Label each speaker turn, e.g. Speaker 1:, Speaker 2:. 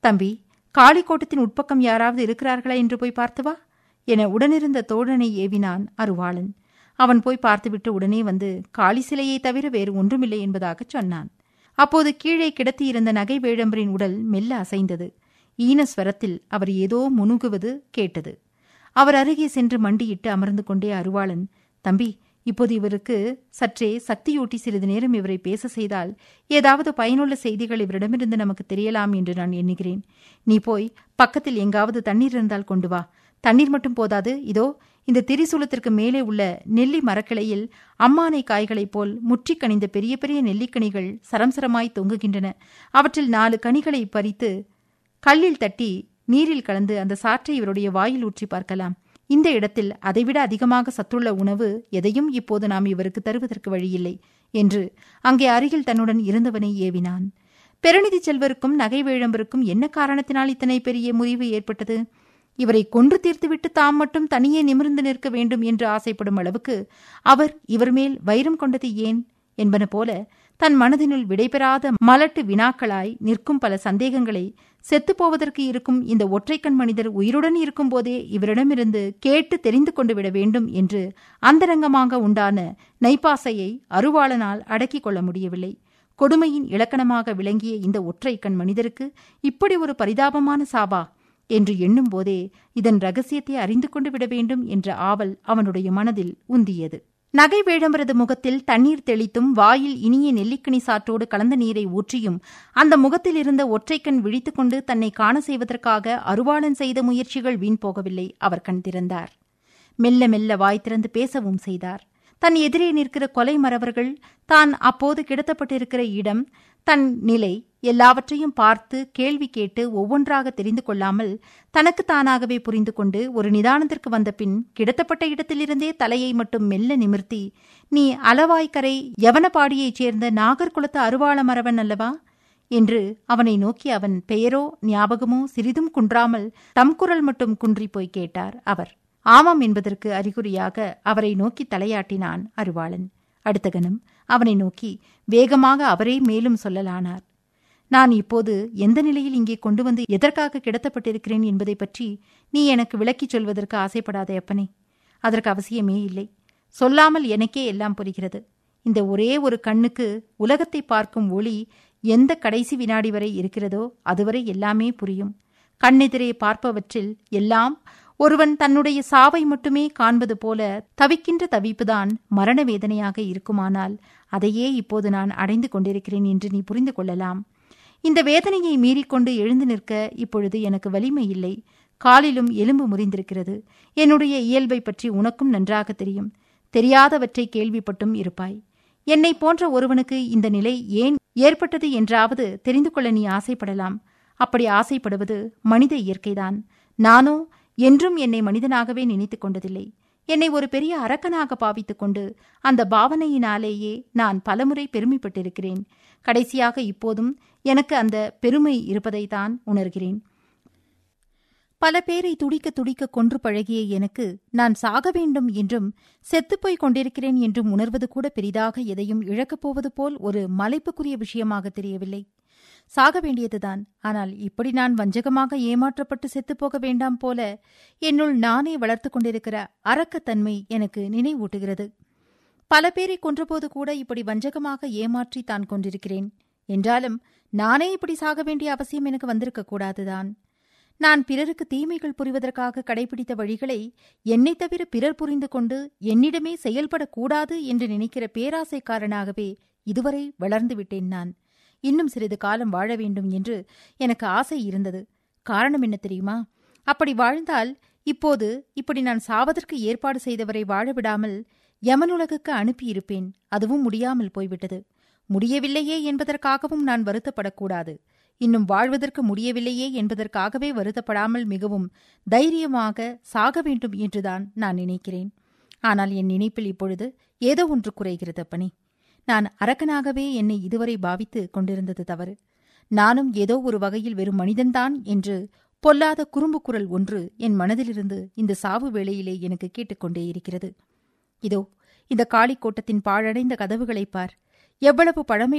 Speaker 1: தம்பி காளிக்கோட்டத்தின் உட்பக்கம் யாராவது இருக்கிறார்களா என்று போய் பார்த்து வா என உடனிருந்த தோழனை ஏவினான் அருவாளன் அவன் போய் பார்த்துவிட்டு உடனே வந்து காளி சிலையை தவிர வேறு ஒன்றுமில்லை என்பதாகச் சொன்னான் அப்போது கீழே கிடத்தியிருந்த நகை வேழம்பரின் உடல் மெல்ல அசைந்தது ஈனஸ்வரத்தில் அவர் ஏதோ முனுகுவது கேட்டது அவர் அருகே சென்று மண்டியிட்டு அமர்ந்து கொண்டே அருவாளன் தம்பி இப்போது இவருக்கு சற்றே சக்தியூட்டி சிறிது நேரம் இவரை பேச செய்தால் ஏதாவது பயனுள்ள செய்திகள் இவரிடமிருந்து நமக்கு தெரியலாம் என்று நான் எண்ணுகிறேன் நீ போய் பக்கத்தில் எங்காவது தண்ணீர் இருந்தால் கொண்டு வா தண்ணீர் மட்டும் போதாது இதோ இந்த திரிசூலத்திற்கு மேலே உள்ள நெல்லி மரக்கிளையில் அம்மானை காய்களைப் போல் முற்றி கனிந்த பெரிய பெரிய நெல்லிக்கனிகள் சரம்சரமாய் தொங்குகின்றன அவற்றில் நாலு கனிகளை பறித்து கல்லில் தட்டி நீரில் கலந்து அந்த சாற்றை இவருடைய வாயில் ஊற்றி பார்க்கலாம் இந்த இடத்தில் அதைவிட அதிகமாக சத்துள்ள உணவு எதையும் இப்போது நாம் இவருக்கு தருவதற்கு வழியில்லை என்று அங்கே அருகில் தன்னுடன் இருந்தவனை ஏவினான் பெருநிதி செல்வருக்கும் நகை வேழம்பருக்கும் என்ன காரணத்தினால் இத்தனை பெரிய முறிவு ஏற்பட்டது இவரை கொன்று தீர்த்துவிட்டு தாம் மட்டும் தனியே நிமிர்ந்து நிற்க வேண்டும் என்று ஆசைப்படும் அளவுக்கு அவர் இவர் மேல் வைரம் கொண்டது ஏன் என்பன போல தன் மனதினுள் விடைபெறாத மலட்டு வினாக்களாய் நிற்கும் பல சந்தேகங்களை செத்துப்போவதற்கு இருக்கும் இந்த ஒற்றைக்கண் மனிதர் உயிருடன் இருக்கும்போதே இவரிடமிருந்து கேட்டு தெரிந்து கொண்டு விட வேண்டும் என்று அந்தரங்கமாக உண்டான நைப்பாசையை அருவாளனால் அடக்கிக் கொள்ள முடியவில்லை கொடுமையின் இலக்கணமாக விளங்கிய இந்த ஒற்றைக்கண் மனிதருக்கு இப்படி ஒரு பரிதாபமான சாபா என்று எண்ணும் போதே இதன் ரகசியத்தை அறிந்து கொண்டு விட வேண்டும் என்ற ஆவல் அவனுடைய மனதில் உந்தியது நகை வேழம்பரது முகத்தில் தண்ணீர் தெளித்தும் வாயில் இனிய நெல்லிக்கனி சாற்றோடு கலந்த நீரை ஊற்றியும் அந்த முகத்தில் இருந்த ஒற்றைக்கண் விழித்துக்கொண்டு தன்னை காண செய்வதற்காக அருவாளன் செய்த முயற்சிகள் வீண் போகவில்லை அவர் கண் திறந்தார் மெல்ல மெல்ல வாய் திறந்து பேசவும் செய்தார் தன் எதிரே நிற்கிற கொலை மறவர்கள் தான் அப்போது கிடத்தப்பட்டிருக்கிற இடம் தன் நிலை எல்லாவற்றையும் பார்த்து கேள்வி கேட்டு ஒவ்வொன்றாக தெரிந்து கொள்ளாமல் தனக்கு தானாகவே புரிந்து கொண்டு ஒரு நிதானத்திற்கு வந்த பின் கிடத்தப்பட்ட இடத்திலிருந்தே தலையை மட்டும் மெல்ல நிமிர்த்தி நீ அளவாய்க்கரை யவனபாடியைச் சேர்ந்த நாகர்குலத்து அருவாள மரவன் அல்லவா என்று அவனை நோக்கி அவன் பெயரோ ஞாபகமோ சிறிதும் குன்றாமல் தம் குரல் மட்டும் குன்றி போய் கேட்டார் அவர் ஆமாம் என்பதற்கு அறிகுறியாக அவரை நோக்கி தலையாட்டினான் அருவாளன் அடுத்த கணம் அவனை நோக்கி வேகமாக அவரே மேலும் சொல்லலானார் நான் இப்போது எந்த நிலையில் இங்கே கொண்டு வந்து எதற்காக கிடத்தப்பட்டிருக்கிறேன் என்பதை பற்றி நீ எனக்கு விளக்கிச் சொல்வதற்கு ஆசைப்படாதே அப்பனே அதற்கு அவசியமே இல்லை சொல்லாமல் எனக்கே எல்லாம் புரிகிறது இந்த ஒரே ஒரு கண்ணுக்கு உலகத்தை பார்க்கும் ஒளி எந்த கடைசி வினாடி வரை இருக்கிறதோ அதுவரை எல்லாமே புரியும் கண்ணெதிரே பார்ப்பவற்றில் எல்லாம் ஒருவன் தன்னுடைய சாவை மட்டுமே காண்பது போல தவிக்கின்ற தவிப்புதான் மரண வேதனையாக இருக்குமானால் அதையே இப்போது நான் அடைந்து கொண்டிருக்கிறேன் என்று நீ புரிந்து கொள்ளலாம் இந்த வேதனையை மீறிக்கொண்டு எழுந்து நிற்க இப்பொழுது எனக்கு வலிமை இல்லை காலிலும் எலும்பு முறிந்திருக்கிறது என்னுடைய இயல்பை பற்றி உனக்கும் நன்றாக தெரியும் தெரியாதவற்றை கேள்விப்பட்டும் இருப்பாய் என்னை போன்ற ஒருவனுக்கு இந்த நிலை ஏன் ஏற்பட்டது என்றாவது தெரிந்து கொள்ள நீ ஆசைப்படலாம் அப்படி ஆசைப்படுவது மனித இயற்கைதான் நானோ என்றும் என்னை மனிதனாகவே நினைத்துக் கொண்டதில்லை என்னை ஒரு பெரிய அரக்கனாக பாவித்துக் கொண்டு அந்த பாவனையினாலேயே நான் பலமுறை பெருமைப்பட்டிருக்கிறேன் கடைசியாக இப்போதும் எனக்கு அந்த பெருமை இருப்பதைத்தான் உணர்கிறேன் பல பேரை துடிக்க துடிக்க கொன்று பழகிய எனக்கு நான் சாக வேண்டும் என்றும் செத்துப்போய் கொண்டிருக்கிறேன் என்றும் உணர்வது கூட பெரிதாக எதையும் இழக்கப் போவது போல் ஒரு மலைப்புக்குரிய விஷயமாக தெரியவில்லை சாக வேண்டியதுதான் ஆனால் இப்படி நான் வஞ்சகமாக ஏமாற்றப்பட்டு செத்துப்போக வேண்டாம் போல என்னுள் நானே வளர்த்து கொண்டிருக்கிற அரக்கத்தன்மை எனக்கு நினைவூட்டுகிறது பல பேரை கொன்றபோது கூட இப்படி வஞ்சகமாக ஏமாற்றி தான் கொண்டிருக்கிறேன் என்றாலும் நானே இப்படி சாக வேண்டிய அவசியம் எனக்கு வந்திருக்க கூடாதுதான் நான் பிறருக்கு தீமைகள் புரிவதற்காக கடைபிடித்த வழிகளை என்னை தவிர பிறர் புரிந்து கொண்டு என்னிடமே செயல்படக்கூடாது என்று நினைக்கிற பேராசைக்காரனாகவே இதுவரை வளர்ந்து விட்டேன் நான் இன்னும் சிறிது காலம் வாழ வேண்டும் என்று எனக்கு ஆசை இருந்தது காரணம் என்ன தெரியுமா அப்படி வாழ்ந்தால் இப்போது இப்படி நான் சாவதற்கு ஏற்பாடு செய்தவரை வாழ விடாமல் யமனுலகுக்கு அனுப்பியிருப்பேன் அதுவும் முடியாமல் போய்விட்டது முடியவில்லையே என்பதற்காகவும் நான் வருத்தப்படக்கூடாது இன்னும் வாழ்வதற்கு முடியவில்லையே என்பதற்காகவே வருத்தப்படாமல் மிகவும் தைரியமாக சாக வேண்டும் என்றுதான் நான் நினைக்கிறேன் ஆனால் என் நினைப்பில் இப்பொழுது ஏதோ ஒன்று குறைகிறது அப்பனே நான் அரக்கனாகவே என்னை இதுவரை பாவித்து கொண்டிருந்தது தவறு நானும் ஏதோ ஒரு வகையில் வெறும் மனிதன்தான் என்று பொல்லாத குறும்பு குரல் ஒன்று என் மனதிலிருந்து இந்த சாவு வேளையிலே எனக்கு கேட்டுக்கொண்டே இருக்கிறது இதோ இந்த காளிக்கோட்டத்தின் பாழடைந்த கதவுகளைப் பார் எவ்வளவு பழமை